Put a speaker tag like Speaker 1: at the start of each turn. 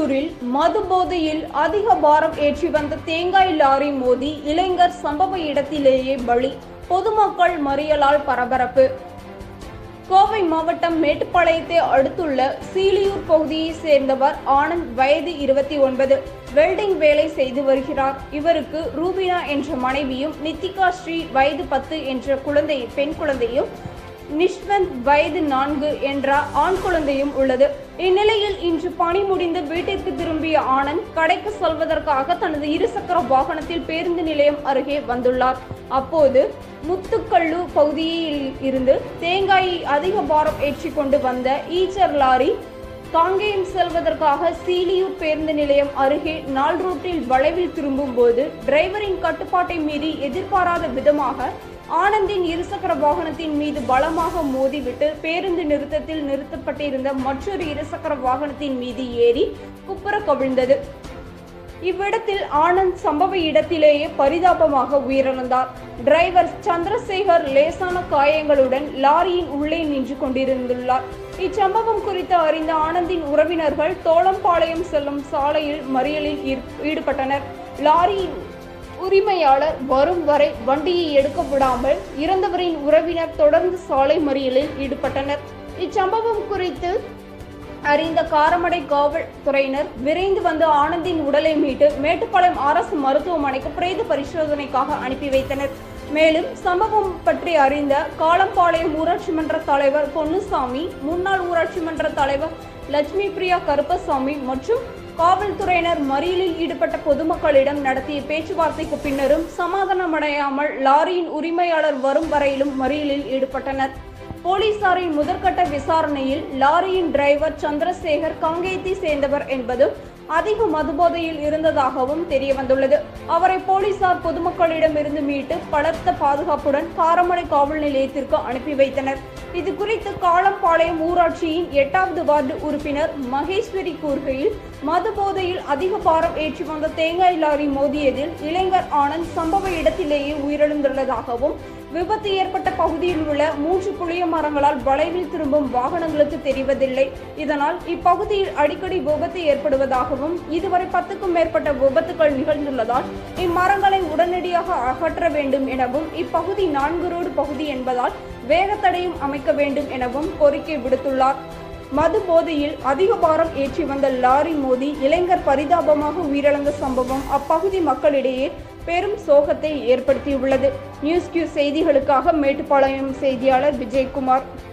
Speaker 1: மேட்டூரில் மது போதையில் அதிக பாரம் ஏற்றி வந்த தேங்காய் லாரி மோதி இளைஞர் சம்பவ இடத்திலேயே பலி பொதுமக்கள் மறியலால் பரபரப்பு கோவை மாவட்டம் மேட்டுப்பாளையத்தை அடுத்துள்ள சீலியூர் பகுதியைச் சேர்ந்தவர் ஆனந்த் வயது இருபத்தி ஒன்பது வெல்டிங் வேலை செய்து வருகிறார் இவருக்கு ரூபினா என்ற மனைவியும் நித்திகா ஸ்ரீ வயது பத்து என்ற குழந்தை பெண் குழந்தையும் நிஷ்வந்த் வயது நான்கு என்ற ஆண் குழந்தையும் உள்ளது இந்நிலையில் இன்று பணி முடிந்து வீட்டிற்கு திரும்பிய ஆனந்த் கடைக்கு செல்வதற்காக தனது இருசக்கர வாகனத்தில் பேருந்து நிலையம் அருகே வந்துள்ளார் அப்போது முத்துக்கல்லு பகுதியில் இருந்து தேங்காயை அதிக பாரம் ஏற்றி கொண்டு வந்த ஈச்சர் லாரி காங்கேயம் செல்வதற்காக சீலியூர் பேருந்து நிலையம் அருகே நாள் ரூட்டில் வளைவில் திரும்பும் போது டிரைவரின் கட்டுப்பாட்டை மீறி எதிர்பாராத விதமாக ஆனந்தின் இருசக்கர வாகனத்தின் மீது பலமாக மோதிவிட்டு பேருந்து நிறுத்தத்தில் நிறுத்தப்பட்டிருந்த மற்றொரு இருசக்கர வாகனத்தின் மீது ஏறி குப்புற கவிழ்ந்தது இவ்விடத்தில் ஆனந்த் சம்பவ இடத்திலேயே பரிதாபமாக உயிரிழந்தார் டிரைவர் சந்திரசேகர் லேசான காயங்களுடன் லாரியின் உள்ளே நின்று கொண்டிருந்துள்ளார் இச்சம்பவம் குறித்து அறிந்த ஆனந்தின் உறவினர்கள் தோளம்பாளையம் செல்லும் சாலையில் மறியலில் ஈர்- ஈடுபட்டனர் லாரியின் உரிமையாளர் வரும் வரை வண்டியை எடுக்க விடாமல் இறந்தவரின் உறவினர் தொடர்ந்து சாலை மறியலில் ஈடுபட்டனர் இச்சம்பவம் குறித்து அறிந்த காரமடை காவல்துறையினர் விரைந்து வந்து ஆனந்தின் உடலை மீட்டு மேட்டுப்பாளையம் அரசு மருத்துவமனைக்கு பிரேத பரிசோதனைக்காக அனுப்பி வைத்தனர் மேலும் சம்பவம் பற்றி அறிந்த காலம்பாளையம் ஊராட்சி மன்ற தலைவர் பொன்னுசாமி முன்னாள் ஊராட்சி மன்ற தலைவர் லட்சுமி பிரியா கருப்பசாமி மற்றும் காவல்துறையினர் மறியலில் ஈடுபட்ட பொதுமக்களிடம் நடத்திய பேச்சுவார்த்தைக்கு பின்னரும் சமாதானமடையாமல் லாரியின் உரிமையாளர் வரும் வரையிலும் மறியலில் ஈடுபட்டனர் போலீசாரின் முதற்கட்ட விசாரணையில் லாரியின் டிரைவர் சந்திரசேகர் காங்கேயத்தை சேர்ந்தவர் என்பதும் அதிக மதுபோதையில் இருந்ததாகவும் தெரிய வந்துள்ளது அவரை போலீசார் பொதுமக்களிடம் இருந்து மீட்டு பலத்த பாதுகாப்புடன் காரமடை காவல் நிலையத்திற்கு அனுப்பி வைத்தனர் இது குறித்து காளம்பாளையம் ஊராட்சியின் எட்டாவது வார்டு உறுப்பினர் மகேஸ்வரி கூறுகையில் மது போதையில் அதிக பாரம் ஏற்றி வந்த தேங்காய் லாரி மோதியதில் இளைஞர் ஆனந்த் சம்பவ இடத்திலேயே உயிரிழந்துள்ளதாகவும் விபத்து ஏற்பட்ட பகுதியில் உள்ள மூன்று புளிய மரங்களால் வளைவில் திரும்பும் வாகனங்களுக்கு தெரிவதில்லை இதனால் இப்பகுதியில் அடிக்கடி விபத்து ஏற்படுவதாகவும் இதுவரை பத்துக்கும் மேற்பட்ட விபத்துகள் நிகழ்ந்துள்ளதால் இம்மரங்களை உடனடியாக அகற்ற வேண்டும் எனவும் இப்பகுதி நான்கு ரோடு பகுதி என்பதால் வேகத்தடையும் அமைக்க வேண்டும் எனவும் கோரிக்கை விடுத்துள்ளார் மது போதையில் அதிக பாரம் ஏற்றி வந்த லாரி மோதி இளைஞர் பரிதாபமாக உயிரிழந்த சம்பவம் அப்பகுதி மக்களிடையே பெரும் சோகத்தை ஏற்படுத்தியுள்ளது நியூஸ் கியூ செய்திகளுக்காக மேட்டுப்பாளையம் செய்தியாளர் விஜயகுமார்